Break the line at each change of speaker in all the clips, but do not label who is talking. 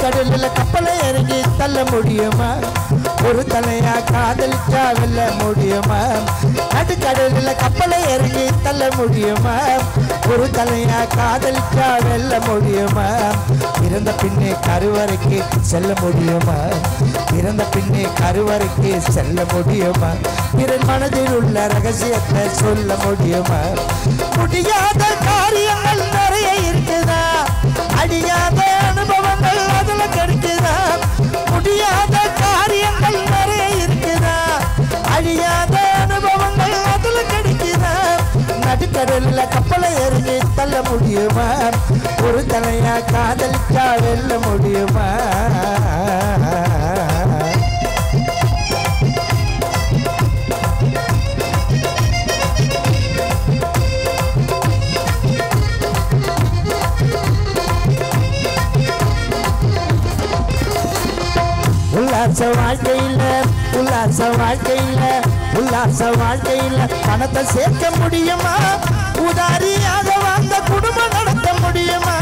நடுக்கடலில் கப்பலை இறங்கி தள்ள முடியுமா ஒரு தலையா காதலிச்சா வெல்ல முடியுமா நடுக்கடலில் கப்பலை இறங்கி தள்ள முடியுமா ஒரு தலையா காதலிச்சா வெல்ல முடியுமா இறந்த பின்னே கருவறைக்கு செல்ல முடியுமா இறந்த பின்னே கருவறைக்கு செல்ல முடியுமா பிறன் மனதில் உள்ள ரகசியத்தை சொல்ல முடியுமா முடியாத காரியங்கள் நிறைய இருக்குதா அடியாத அனுபவங்கள் அதுல கிடைக்குதா முடியாத காரியங்கள் நிறைய இருக்குதா அழியாத அனுபவங்கள் அதுல கிடைக்குதா நடுக்கடல்ல கப்பலை எறிஞ்சு தள்ள முடியுமா ஒரு தலையா காதலிச்சா வெல்ல முடியுமா உல்லாச வாழ்க்கையில உல்லாச வாழ்க்கையில உல்லாச வாழ்க்கையில பணத்தை சேர்க்க முடியுமா உதாரியாக வாழ்ந்த குடும்பம் நடத்த முடியுமா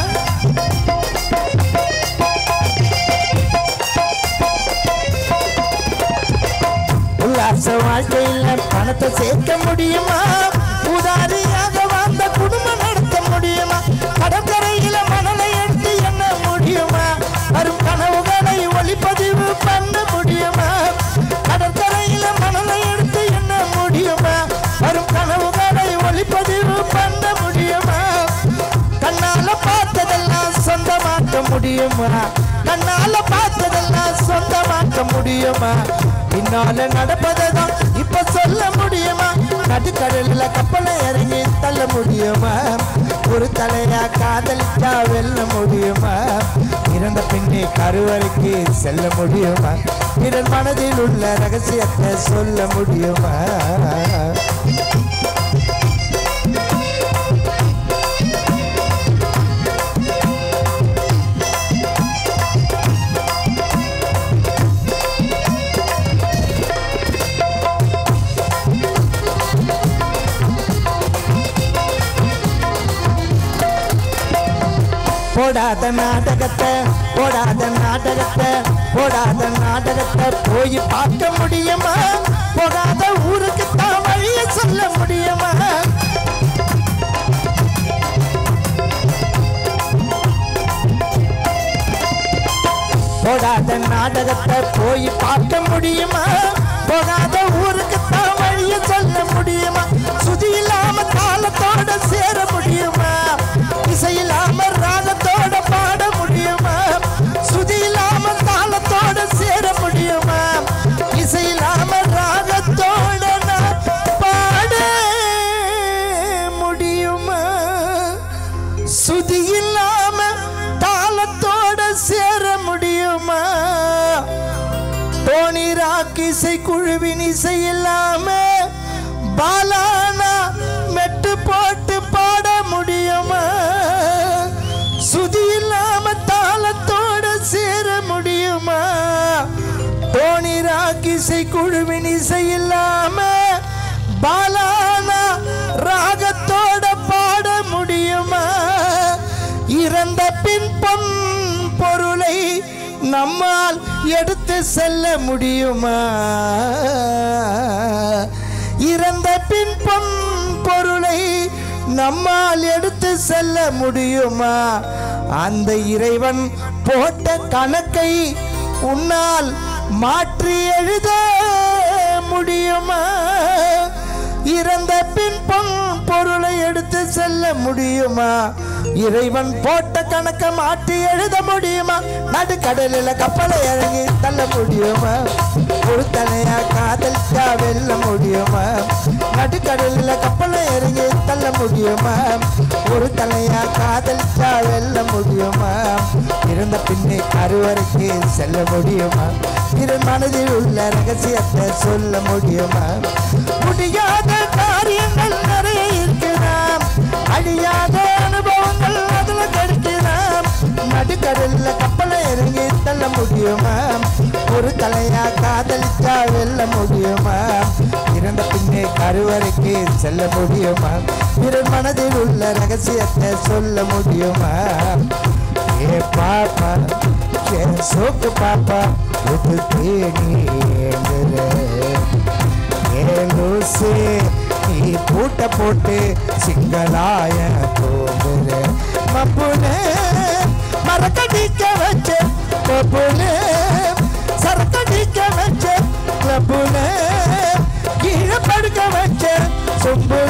உல்லாச வாழ்க்கையில பணத்தை சேர்க்க முடியுமா உதாரியாக வாழ்ந்த குடும்பம் நடத்த முடியுமா கடற்கரையில மணலை எடுத்து என்ன முடியுமா வரும் கனவுகளை ஒளிப்பதிவு பண்ண முடியுமா கடற்கரையில மணலை எடுத்து என்ன முடியுமா வரும் கனவுகளை ஒளிப்பதிவு பண்ண முடியுமா கண்ணால பார்த்ததெல்லாம் சொந்தமாக்க முடியுமா கண்ணால பார்த்ததெல்லாம் சொந்தமாக்க முடியுமா பின்னால நடப்பதான் இப்ப சொல்ல முடியுமா நடுக்கடல்ல கப்பலை இறங்கி தள்ள முடியுமா ஒரு தலையா காதலிச்சா வெல்ல முடியுமா இறந்த பின்னே கருவறைக்கு செல்ல முடியுமா இதன் மனதில் உள்ள ரகசியத்தை சொல்ல முடியுமா போடாத நாடகத்தை போடாத நாடகத்தை போடாத நாடகத்தை போய் பார்க்க முடியுமா போகாத ஊருக்கு தான் வழிய சொல்ல முடியுமா போடாத நாடகத்தை போய் பார்க்க முடியுமா போகாத ஊருக்கு தான் வழிய சொல்ல முடியுமா சுதி இல்லாம தாளத்தோட சேர முடியுமா இசை இல்லாம ராகத்தோட பாட முடியுமா சுதி இல்லாம தாளத்தோட சேர முடியுமா இசை இல்லாம ராகத்தோட நான் பாட முடியுமா சுதி இல்லாம தாளத்தோட சேர முடியுமா டோனி ராக் இசை குழுவின் இசை இல்லாம பாலானா மெட்டு போட்டு பாட முடியுமா சுதி இல்லாம தாளத்தோட சேர முடியுமா டோனி ராக் இசை குழுவின் இசை இல்லாம பாலானா ராகத்தோட பாட முடியுமா இறந்த பின் பொன் பொருளை நம்மால் எடுத்து செல்ல முடியுமா இறந்த பின் பொன் பொருளை நம்மால் எடுத்து செல்ல முடியுமா அந்த இறைவன் போட்ட கணக்கை உன்னால் மாற்றி எழுத முடியுமா இறந்த பின் பொன் பொருளை எடுத்து செல்ல முடியுமா இறைவன் போட்ட கணக்க மாற்றி எழுத முடியுமா நடுக்கடலில் கப்பலை இறங்கி தள்ள முடியுமா ஒரு தலையா காதலிச்சா வெல்ல முடியுமா நடுக்கடலில் கப்பலை இறங்கி தள்ள முடியுமா ஒரு தலையா காதலிச்சா வெல்ல முடியுமா இருந்த பின்னே கருவறைக்கு செல்ல முடியுமா இரு மனதில் உள்ள ரகசியத்தை சொல்ல முடியுமா முடியாத காரியங்கள் நிறைய இருக்கிறாம் அழியாத அனுபவங்கள் அதுல கிடைக்கிறாம் நடுக்கடல்ல கப்பலை இறங்கி தள்ள முடியுமா ஒரு தலையா காதலிச்சா வெல்ல முடியுமா இறந்த பின்னே கருவறைக்கு செல்ல முடியுமா இரு மனதில் உள்ள ரகசியத்தை சொல்ல முடியுமா ஏ பாப்பா என் சோக்கு பாப்பா விட்டு தேடி ஏலூசு நீ பூட்ட போட்டு சிங்களாய போகுற மப்புனே மரக்கடிக்க வச்ச பப்புனே சரக்கடிக்க வச்ச கிளப்புனே கீழே படுக்க வச்ச சொம்பு